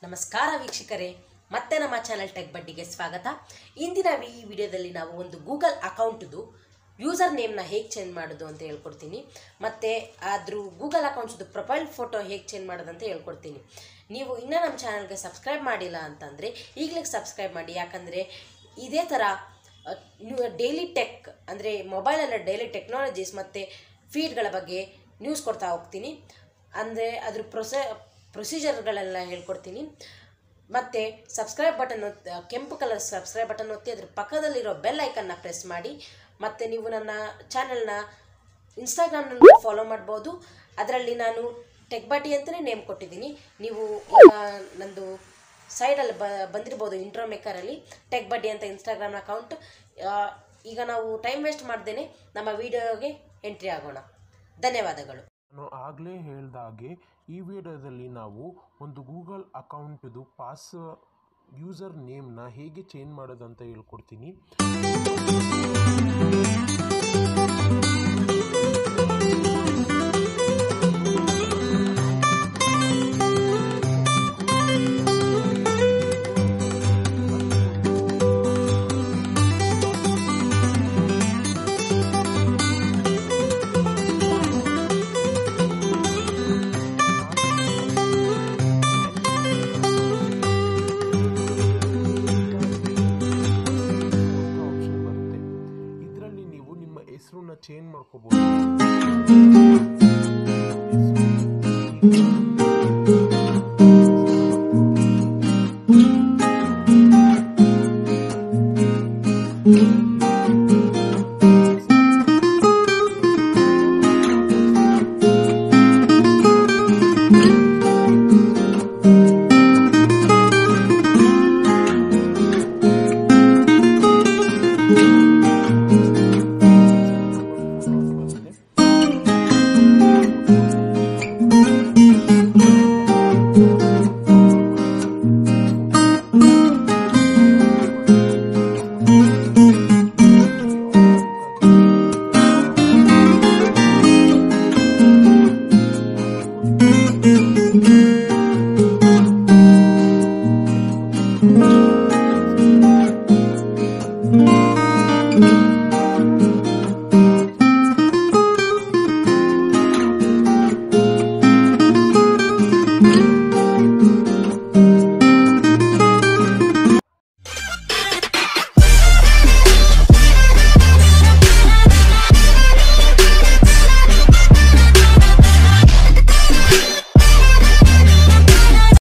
ನಮಸ್ಕಾರ ವೀಕ್ಷಕರೇ ಮತ್ತೆ ನಮ್ಮ ಚಾನಲ್ ಟೆಕ್ ಬಡ್ಡಿಗೆ ಸ್ವಾಗತ ಇಂದಿನ ಈ ವಿಡಿಯೋದಲ್ಲಿ ನಾವು ಒಂದು ಗೂಗಲ್ ಅಕೌಂಟ್ದು ಯೂಸರ್ ನೇಮ್ನ ಹೇಗೆ ಚೇಂಜ್ ಮಾಡೋದು ಅಂತ ಹೇಳ್ಕೊಡ್ತೀನಿ ಮತ್ತು ಅದ್ರ ಗೂಗಲ್ ಅಕೌಂಟ್ಸ್ದು ಪ್ರೊಫೈಲ್ ಫೋಟೋ ಹೇಗೆ ಚೇಂಜ್ ಮಾಡೋದು ಅಂತ ಹೇಳ್ಕೊಡ್ತೀನಿ ನೀವು ಇನ್ನೂ ನಮ್ಮ ಚಾನಲ್ಗೆ ಸಬ್ಸ್ಕ್ರೈಬ್ ಮಾಡಿಲ್ಲ ಅಂತಂದರೆ ಈಗಲೇ ಸಬ್ಸ್ಕ್ರೈಬ್ ಮಾಡಿ ಯಾಕಂದರೆ ಇದೇ ಥರ ಡೈಲಿ ಟೆಕ್ ಅಂದರೆ ಮೊಬೈಲಲ್ಲ ಡೈಲಿ ಟೆಕ್ನಾಲಜೀಸ್ ಮತ್ತು ಫೀಡ್ಗಳ ಬಗ್ಗೆ ನ್ಯೂಸ್ ಕೊಡ್ತಾ ಹೋಗ್ತೀನಿ ಅಂದರೆ ಅದ್ರ ಪ್ರೊಸೆ ಪ್ರೊಸೀಜರ್ಗಳೆಲ್ಲ ಹೇಳ್ಕೊಡ್ತೀನಿ ಮತ್ತು ಸಬ್ಸ್ಕ್ರೈಬ್ ಬಟನ್ ಒತ್ತಿ ಕೆಂಪು ಕಲರ್ ಸಬ್ಸ್ಕ್ರೈಬ್ ಬಟನ್ ಒತ್ತಿ ಅದ್ರ ಪಕ್ಕದಲ್ಲಿರೋ ಬೆಲ್ ಐಕನ್ನ ಪ್ರೆಸ್ ಮಾಡಿ ಮತ್ತು ನೀವು ನನ್ನ ಚಾನಲ್ನ ಇನ್ಸ್ಟಾಗ್ರಾಮ್ನಲ್ಲಿ ಫಾಲೋ ಮಾಡ್ಬೋದು ಅದರಲ್ಲಿ ನಾನು ಟೆಕ್ ಬಡ್ಡಿ ಅಂತಲೇ ನೇಮ್ ಕೊಟ್ಟಿದ್ದೀನಿ ನೀವು ಈಗ ನಂದು ಸೈಡಲ್ಲಿ ಬ ಬಂದಿರ್ಬೋದು ಇಂಟ್ರೋ ಮೇಕರಲ್ಲಿ ಟೆಕ್ ಬಡ್ಡಿ ಅಂತ ಇನ್ಸ್ಟಾಗ್ರಾಮ್ ಅಕೌಂಟ್ ಈಗ ನಾವು ಟೈಮ್ ವೇಸ್ಟ್ ಮಾಡ್ದೇನೆ ನಮ್ಮ ವಿಡಿಯೋಗೆ ಎಂಟ್ರಿ ಆಗೋಣ ಧನ್ಯವಾದಗಳು ನಾನು ಆಗಲೇ ಹೇಳ್ದಾಗೆ ಈ ವಿಡಿಯೋದಲ್ಲಿ ನಾವು ಒಂದು ಗೂಗಲ್ ಅಕೌಂಟ್ದು ಪಾಸ್ ಯೂಸರ್ ನೇಮ್ನ ಹೇಗೆ ಚೇಂಜ್ ಮಾಡೋದಂತ ಹೇಳ್ಕೊಡ್ತೀನಿ